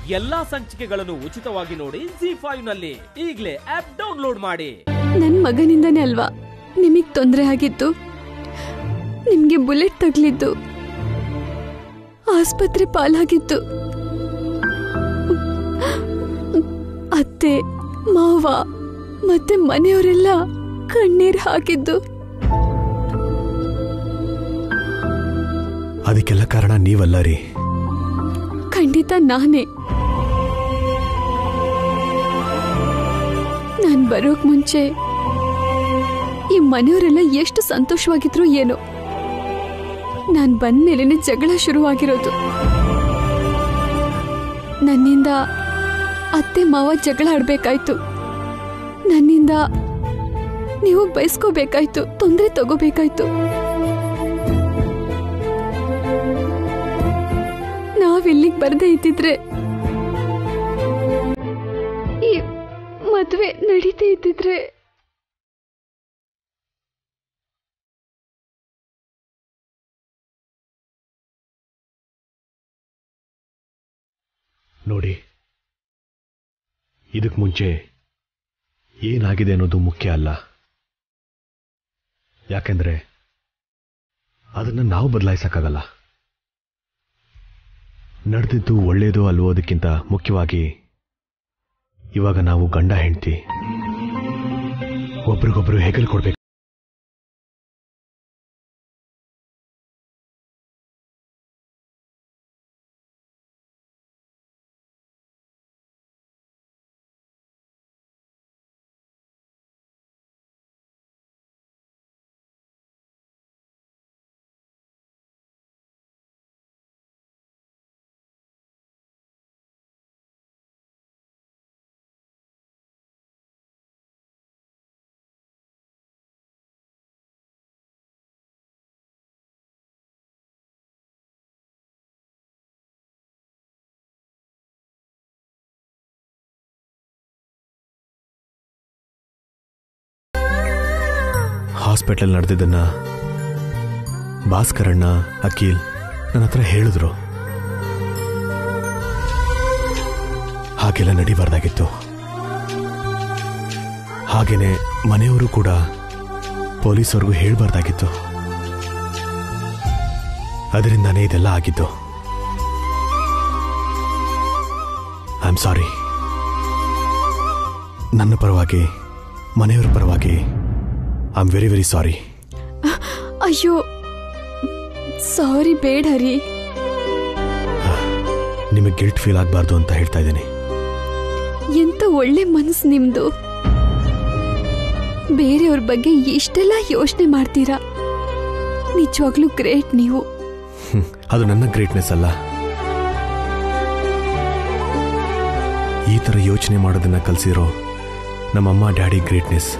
ಎಲ್ಲಾ ಸಂಚಿಕೆಗಳನ್ನು ಉಚಿತವಾಗಿ ನೋಡಿ ಜಿ ಫೈವ್ ನಲ್ಲಿ ಈಗಲೇ ಆಪ್ ಡೌನ್ಲೋಡ್ ಮಾಡಿ ನನ್ ಮಗನಿಂದನೇ ಅಲ್ವಾ ನಿಮಗ್ ತೊಂದರೆ ಆಗಿದ್ದು ನಿಮ್ಗೆ ಬುಲೆಟ್ ತಗ್ಲಿದ್ದು ಆಸ್ಪತ್ರೆ ಪಾಲಾಗಿದ್ದು ಅತ್ತೆ ಮಾವ ಮತ್ತೆ ಮನೆಯವರೆಲ್ಲ ಕಣ್ಣೀರ್ ಹಾಕಿದ್ದು ಅದಕ್ಕೆಲ್ಲ ಕಾರಣ ನೀವಲ್ಲ ರೀ ಖಂಡಿತ ನಾನೇ ನಾನ್ ಬರೋಕ್ ಮುಂಚೆ ಈ ಮನೆಯವರೆಲ್ಲ ಎಷ್ಟು ಸಂತೋಷವಾಗಿದ್ರು ಏನೋ ನಾನ್ ಬಂದ್ಮೇಲೆನೆ ಜಗಳ ಶುರುವಾಗಿರೋದು ನನ್ನಿಂದ ಅತ್ತೆ ಮಾವ ಜಗಳ ಆಡ್ಬೇಕಾಯ್ತು ನನ್ನಿಂದ ನೀವು ಬಯಸ್ಕೋಬೇಕಾಯ್ತು ತೊಂದರೆ ತಗೋಬೇಕಾಯ್ತು ನಾವಿಲ್ಲಿಗೆ ಬರ್ದೇ ಇದ್ದಿದ್ರೆ ಈ ಮದುವೆ ನಡೀತಾ ಇದ್ದಿದ್ರೆ ನೋಡಿ ಇದಕ್ ಮುಂಚೆ ಏನಾಗಿದೆ ಅನ್ನೋದು ಮುಖ್ಯ ಅಲ್ಲ ಯಾಕೆಂದ್ರೆ ಅದನ್ನ ನಾವು ಬದಲಾಯಿಸಕ್ಕಾಗಲ್ಲ ನಡೆದಿದ್ದು ಒಳ್ಳೇದೋ ಅಲ್ವೋದಕ್ಕಿಂತ ಮುಖ್ಯವಾಗಿ ಇವಾಗ ನಾವು ಗಂಡ ಹೆಂಡತಿ ಒಬ್ರಿಗೊಬ್ರು ಹೆಗಲ್ ಕೊಡ್ಬೇಕು ಹಾಸ್ಪಿಟಲ್ ನಡೆದಿದ್ದನ್ನ ಭಾಸ್ಕರಣ್ಣ ಅಖಿಲ್ ನನ್ನ ಹತ್ರ ಹೇಳಿದ್ರು ಹಾಗೆಲ್ಲ ನಡಿಬಾರ್ದಾಗಿತ್ತು ಹಾಗೇನೆ ಮನೆಯವರು ಕೂಡ ಪೊಲೀಸವ್ರಿಗೂ ಹೇಳ್ಬಾರ್ದಾಗಿತ್ತು ಅದರಿಂದಾನೇ ಇದೆಲ್ಲ ಆಗಿದ್ದು ಐ ಆಮ್ ಸಾರಿ ನನ್ನ ಪರವಾಗಿ ಮನೆಯವರ ಪರವಾಗಿ I am very very sorry ಅಯ್ಯೋ ಸಾರಿ ಬೇಡ ರೀ ನಿಮಗೆ ಗಿಲ್ಟ್ ಫೀಲ್ ಆಗಬಾರ್ದು ಅಂತ ಹೇಳ್ತಾ ಇದ್ದೀನಿ ಎಂತ ಒಳ್ಳೆ ಮನಸ್ಸು ನಿಮ್ದು ಬೇರೆಯವ್ರ ಬಗ್ಗೆ ಇಷ್ಟೆಲ್ಲ ಯೋಚನೆ ಮಾಡ್ತೀರಾ ನಿಜವಾಗ್ಲೂ ಗ್ರೇಟ್ ನೀವು ಹ್ಮ್, ಅದು ನನ್ನ ಗ್ರೇಟ್ನೆಸ್ ಅಲ್ಲ ಈ ಥರ ಯೋಚನೆ ಮಾಡೋದನ್ನ ಕಲಿಸಿರೋ ನಮ್ಮಮ್ಮ ಡ್ಯಾಡಿ ಗ್ರೇಟ್ನೆಸ್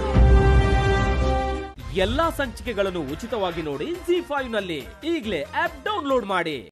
ಎಲ್ಲಾ ಸಂಚಿಕೆಗಳನ್ನು ಉಚಿತವಾಗಿ ನೋಡಿ ಜಿ ಫೈವ್ ನಲ್ಲಿ ಈಗಲೇ ಆಪ್ ಡೌನ್ಲೋಡ್ ಮಾಡಿ